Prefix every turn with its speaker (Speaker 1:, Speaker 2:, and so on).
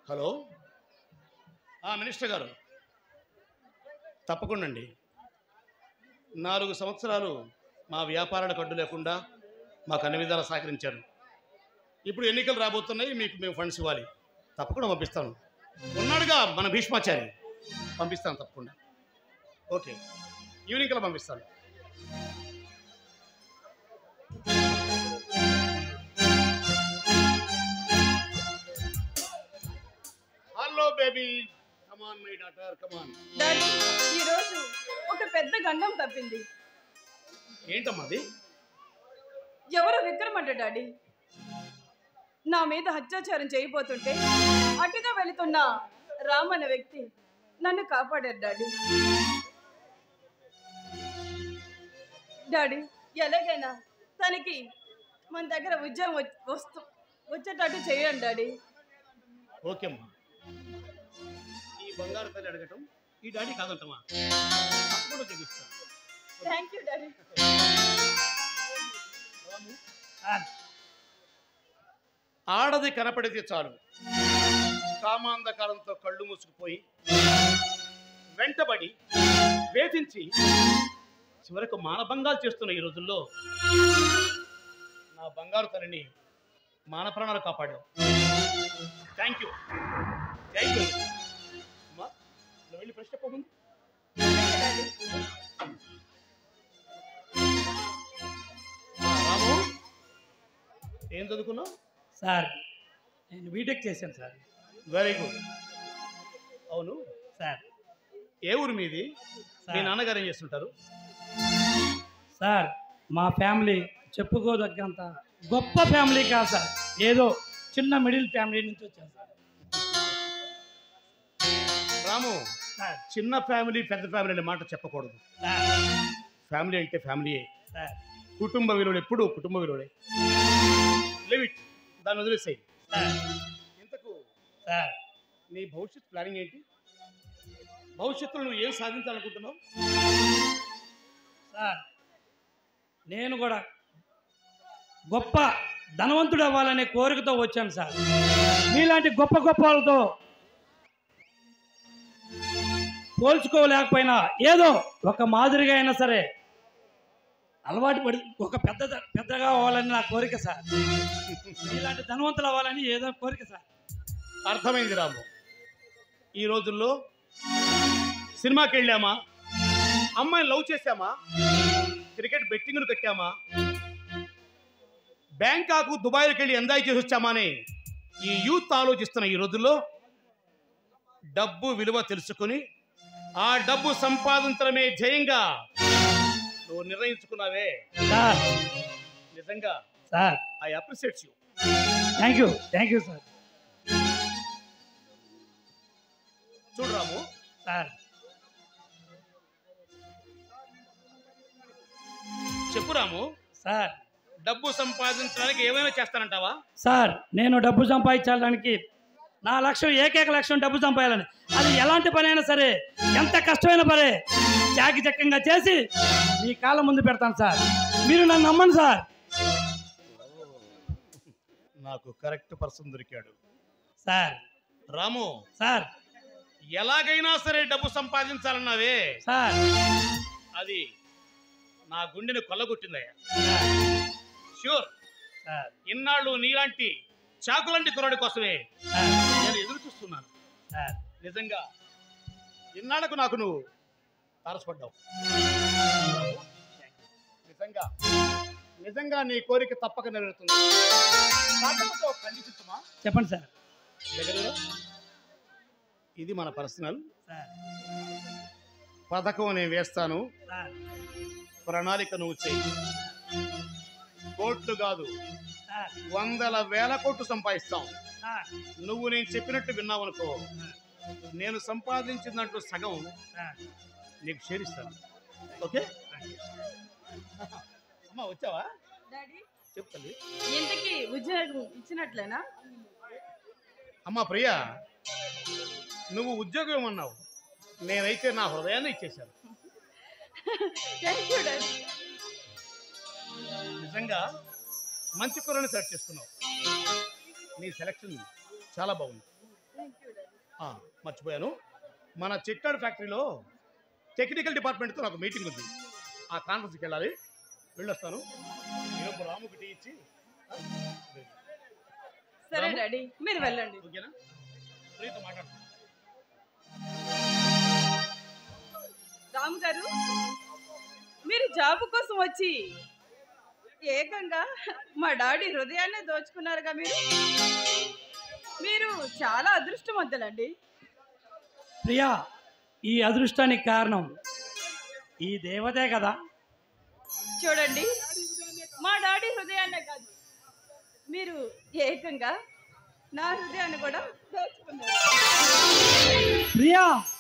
Speaker 1: Hello ఆ, minister గారు తప్పకుండా అండి నాలుగు సంవత్సరాలు మా వ్యాపారాలకు అడ్డు లేకుండా మాకు అన్ని విధాలు సహకరించారు ఇప్పుడు ఎన్నికలు రాబోతున్నాయి మీకు మేము ఫండ్స్ ఇవ్వాలి తప్పకుండా పంపిస్తాను ఉన్నాడుగా మన భీష్మాచారి పంపిస్తాను తప్పకుండా ఓకే ఈవినింగ్ కల్లా పంపిస్తాను hello baby come on my daughter come on
Speaker 2: daddy ఈరోజు ఒక పెద్ద గండం తప్పింది
Speaker 1: ఏంటమ్మా అది
Speaker 2: ఎవరో విక్రమంట డాడీ నా మీద అత్యాచారం చేయబోతుంటే అటుగా వెళుతున్న రామ్ అనే వ్యక్తి నన్ను కాపాడారు డాడీ డాడీ ఎలాగైనా తనకి మన దగ్గర ఉద్యోగం వచ్- వస్తు వచ్చేటట్టు చేయండి డాడీ
Speaker 1: ఓకే అమ్మా ఈ బంగారు తల్లి అడగటం ఈ డాడీ కాదంటమా తప్పకుండా చూపిస్తాను
Speaker 2: థ్యాంక్ యూ డాడీ
Speaker 1: ఆడది కనపడితే చాలు కామాంధకారంతో కళ్ళు మూసుకుపోయి వెంటబడి వేధించి చివరకు మానభంగాలు చేస్తున్న ఈ రోజుల్లో నా బంగారు తల్లిని మాన ప్రాణాలు కాపాడావు థ్యాంక్ యూ థ్యాంక్ యూ అమ్మా నువ్వు వెళ్ళి ఫ్రెష్ అప్ అవ్వముందు. ఆ, రాము ఏం చదువుకున్నావు
Speaker 3: సార్ నేను బీటెక్ చేశాను సార్
Speaker 1: వెరీ గుడ్ అవును
Speaker 3: సార్
Speaker 1: ఏ ఊరు మీది మీ
Speaker 3: సార్.
Speaker 1: నాన్నగారు ఏం చేస్తుంటారు
Speaker 3: సార్ మా ఫ్యామిలీ చెప్పుకోదగ్గంత గొప్ప ఫ్యామిలీ కాదు సార్ ఏదో చిన్న మిడిల్ ఫ్యామిలీ నుంచి వచ్చాను సార్
Speaker 1: రాము
Speaker 3: సార్
Speaker 1: చిన్న ఫ్యామిలీ పెద్ద ఫ్యామిలీ అనే మాట చెప్పకూడదు
Speaker 3: సార్
Speaker 1: ఫ్యామిలీ అంటే ఫ్యామిలీయే
Speaker 3: సార్
Speaker 1: కుటుంబ విలువలు ఎప్పుడు కుటుంబ విలువలే లిమిట్ దాన్ని వదిలేసాయి
Speaker 3: సార్
Speaker 1: ఇంతకు
Speaker 3: సార్
Speaker 1: నీ భవిష్యత్ ప్లానింగ్ ఏంటి భవిష్యత్తులో నువ్వు ఏం సాధించాలనుకుంటున్నావు
Speaker 3: సార్ నేను కూడా గొప్ప ధనవంతుడు అవ్వాలనే కోరికతో వచ్చాను సార్ మీలాంటి గొప్ప గొప్ప వాళ్ళతో పోల్చుకోలేకపోయినా ఏదో ఒక మాదిరిగా అయినా సరే అలవాటు పడి ఒక పెద్ద పెద్దగా అవ్వాలని నా కోరిక సార్ మీలాంటి ధనవంతులు అవ్వాలని ఏదో కోరిక సార్
Speaker 1: అర్థమైంది రాము ఈ రోజుల్లో సినిమాకి వెళ్ళామా అమ్మాయిని లవ్ చేశామా క్రికెట్ బెట్టింగ్ను కట్టామా బ్యాంకాకు దుబాయ్కి వెళ్ళి ఎంజాయ్ చేసి వచ్చామా అని ఈ యూత్ ఆలోచిస్తున్న ఈ రోజుల్లో డబ్బు విలువ తెలుసుకుని ఆ డబ్బు సంపాదించడమే ధ్యేయంగా నువ్వు నిర్ణయించుకున్నావే
Speaker 3: సార్
Speaker 1: నిజంగా
Speaker 3: sir
Speaker 1: I appreciates you
Speaker 3: thank you thank you sir
Speaker 1: చూడు రాము
Speaker 3: సార్
Speaker 1: చెప్పు రాము
Speaker 3: సార్
Speaker 1: డబ్బు సంపాదించడానికి ఏమైనా చేస్తానంటావా
Speaker 3: సార్ నేను డబ్బు సంపాదించడానికి నా లక్ష్యం ఏకైక లక్ష్యం డబ్బు సంపాదాలని అది ఎలాంటి పనైనా సరే ఎంత కష్టమైన పనే చాకిచక్యంగా చేసి మీ కాళ్ళ ముందు పెడతాను సార్ మీరు నన్ను నమ్మండి సార్
Speaker 1: నాకు కరెక్ట్ పర్సన్ దొరికాడు
Speaker 3: సార్
Speaker 1: రాము
Speaker 3: సార్
Speaker 1: ఎలాగైనా సరే డబ్బు సంపాదించాలన్నావే
Speaker 3: సార్
Speaker 1: అది నా గుండెని కొల్లగొట్టిందయ్యా
Speaker 3: సార్,
Speaker 1: ష్యూర్
Speaker 3: సార్
Speaker 1: ఇన్నాళ్ళు నీలాంటి చాకులాంటి కుర్రాడి కోసమే
Speaker 3: సార్,
Speaker 1: నేను ఎదురు చూస్తున్నాను
Speaker 3: సార్
Speaker 1: నిజంగా ఇన్నాళ్లకు నాకు నువ్వు తారసపడ్డావు నిజంగా నిజంగా నీ కోరిక తప్పక నెరవేరుతుంది కాకపోతే ఒక కండిషన్మా
Speaker 3: చెప్పండి సార్
Speaker 1: దగ్గరలో ఇది మన పర్సనల్
Speaker 3: సార్
Speaker 1: పథకం నేను వేస్తాను
Speaker 3: సార్
Speaker 1: ప్రణాళిక నువ్వు చెయ్యి కోట్లు కాదు
Speaker 3: సార్
Speaker 1: వందల వేల కోట్లు సంపాదిస్తాం
Speaker 3: సార్
Speaker 1: నువ్వు నేను చెప్పినట్టు విన్నావనుకో నేను సంపాదించిన దాంట్లో సగం
Speaker 3: సార్
Speaker 1: నీకు షేర్ ఇస్తాను ఓకే అమ్మా వచ్చావా
Speaker 2: డాడీ
Speaker 1: చెప్తాను
Speaker 2: ఇంతకీ ఉద్యోగం ఇచ్చినట్లేనా
Speaker 1: అమ్మా ప్రియా నువ్వు ఉద్యోగం ఏమన్నావు నేనైతే నా హృదయాన్ని ఇచ్చేశాను
Speaker 2: థ్యాంక్ యూ డాడీ
Speaker 1: నిజంగా మంచి కూరని సెలెక్ట్ చేసుకున్నావు నీ సెలెక్షన్ చాలా బాగుంది ఆ, మర్చిపోయాను మన చిట్టాడు ఫ్యాక్టరీలో టెక్నికల్ డిపార్ట్మెంట్తో నాకు మీటింగ్ ఉంది ఆ కాన్ఫరెన్స్కి వెళ్ళాలి వెళ్ళొస్తాను ఈలోపు రాముకి టీ ఇచ్చి ఆ,
Speaker 2: సరే
Speaker 1: రాము?
Speaker 2: డాడీ మీరు వెళ్ళండి
Speaker 1: ఓకేనా ప్రియతో మాట్లాడుతున్నాను
Speaker 2: రామ్ గారు మీరు జాబ్ కోసం వచ్చి ఏకంగా మా డాడీ హృదయాన్నే దోచుకున్నారుగా మీరు మీరు చాలా అదృష్టవంతులండి
Speaker 3: ప్రియా ఈ అదృష్టానికి కారణం ఈ దేవతే కదా
Speaker 2: చూడండి మా డాడీ హృదయాన్నే కాదు మీరు ఏకంగా నా హృదయాన్ని కూడా దోచుకున్నారు
Speaker 3: ప్రియా